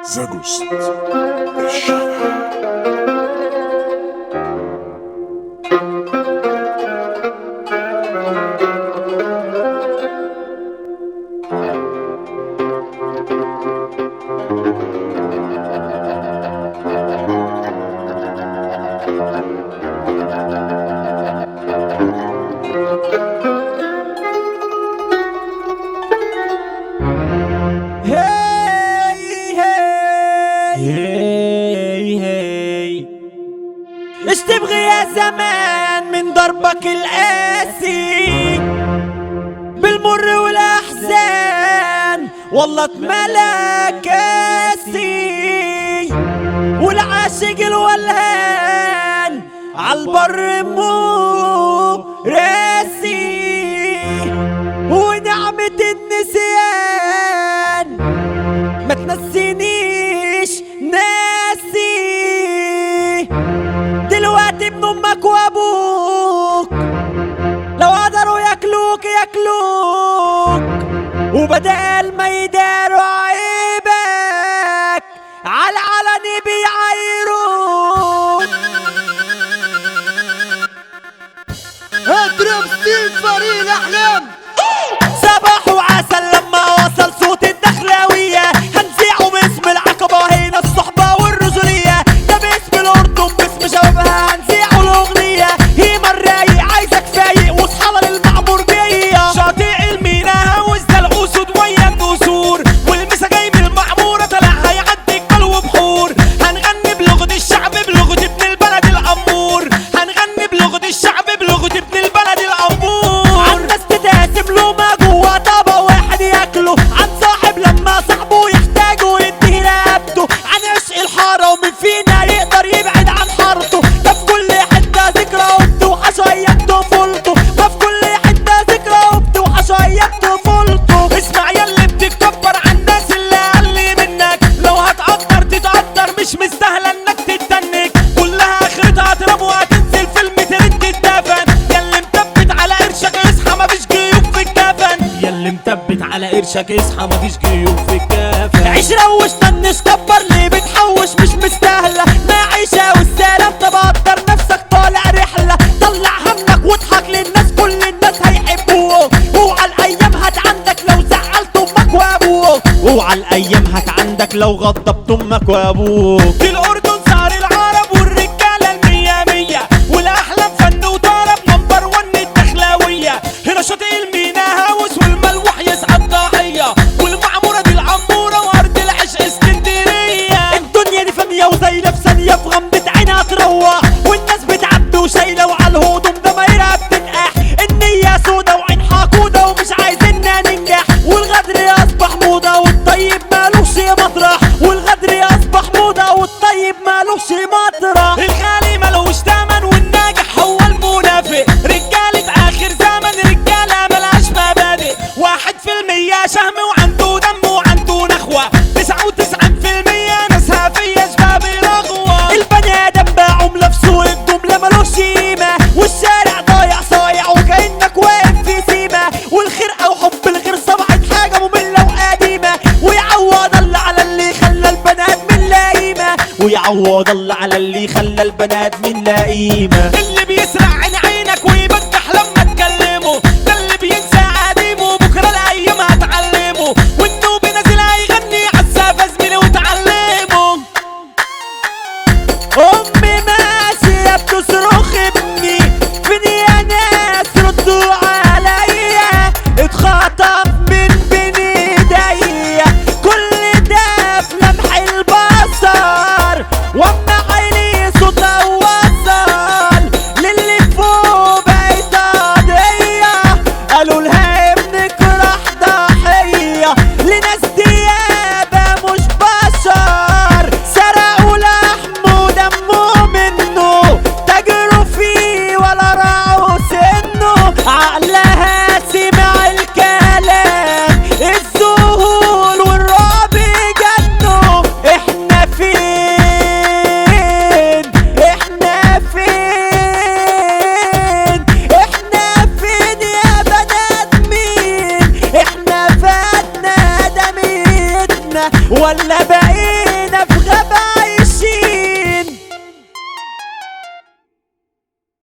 زاجوست الشبح هي هي هي ايش تبغي يا زمان من ضربك القاسي بالمر والاحزان والله اتملى كاسي والعاشق الولهان عالبر مو راسي ونعمة النسيان ما تنسينيش ناسي دلوقتي ابن امك وابوك لو قدروا ياكلوك ياكلوك وبدال ما يداروا عيبك على العلني بيعايروك اضرب ستيف فريق الاحلام صباح وعسل لما وصل صوت الدخلاوية هنزيعه باسم العقبة هنا الصحبة والرجولية ده باسم الأردن باسم شبابها هنزيعه الأغنية هيما الرايق عايزك فايق واصحى للمعمور بيا شاطئ المينا هوز ده الأسود ويا النسور والمسا جاي من المعمورة طلع هيعدي جبال وبحور هنغني بلغة الشعب بلغة ابن البلد الأمور هنغني بلغة الشعب بلغة ابن البلد الأمور عالناس تتقاسم له ما جوا طبق واحد ياكله عن صاحب لما صاحبه يحتاجه يديه رقبته عن عشق الحارة ومين فينا يقدر يبعد عن حارته ده في كل حتة ذكرى وبتوحش أيام طفولته ما في كل حتة ذكرى وبتوحش أيام طفولته اسمع ياللي بتتكبر عن الناس اللي أقل منك لو هتقدر تتقدر مش مستاهلة انك تتنك كلها اخرتها تراب وهتنزل فيلم ترد الدفن ياللي مثبت على قرشك اصحى مفيش جيوب في الكفن ياللي مثبت على قرشك اصحى مفيش جيوب في الكفن عيش روش طنش كبر ليه بتحوش مش مستاهلة معيشة والسلام طب قدر نفسك طالع رحلة طلع همك واضحك للناس كل الناس هيحبوك اوعى الايام هت عندك لو زعلت امك وابوك اوعى الايام هت عندك لو غضبت امك وابوك في الاردن صار العرب والرجاله المية مية والاحلام فن وطرب نمبر ون الدخلاويه هنا شاطئ المينا هاوس والملوح يسعد ضاحيه والمعموره دي العموره وارض العشق اسكندريه الدنيا دي فانيه وزايله في ثانيه في غمضه عينها تروح والناس بتعبي وشايله وعلى الهدوم ضمايرها بتنقح النيه سودا وعين حقوده ومش عايزيننا ننجح والغدر اصبح موضه والطيب مالوش مطرح والغدر اصبح موضه والطيب مالوش مطرح الغالي ملوش تمن والناجح هو المنافق رجاله اخر زمن رجاله ملهاش مبادئ واحد في المية شهم وعنده دم وعنده نخوة تسعة وتسعين في المية ناسها فيا شباب رغوة البني ادم باعوا ملفسوا الجملة ملوش قيمة والشارع ضايع صايع وكأنك واقف في سيمة والخير او حب الغير صبحت حاجة مملة وقديمة ويعوض الله على اللي خلى البنات من لا قيمة ويعوض الله على اللي خلى البنات من لا قيمة اللي بيسرع عين عينك ويبجح لما تكلمه ده اللي بينسى قديمه بكرة الايام هتعلمه والنوب نازل هيغني عالسافة زميلي وتعلمه امي ماشية بتصرخ ابني فين يا ناس ردوا عليا اتخطف من بين ايديا كل ده في لمح البصر واما عيني صوتها وصل للي فوق بقت قضية قالوا لها ابنك راح ضحية لناس ديابة مش بشر سرقوا لحمه ودمه منه تاجروا فيه ولا راعوا سنه عقلها سمع الكلام الذهول والرعب جنوا احنا فين احنا فين احنا فين يا بنات مين احنا فاتنا دميتنا ولا بقينا في غابة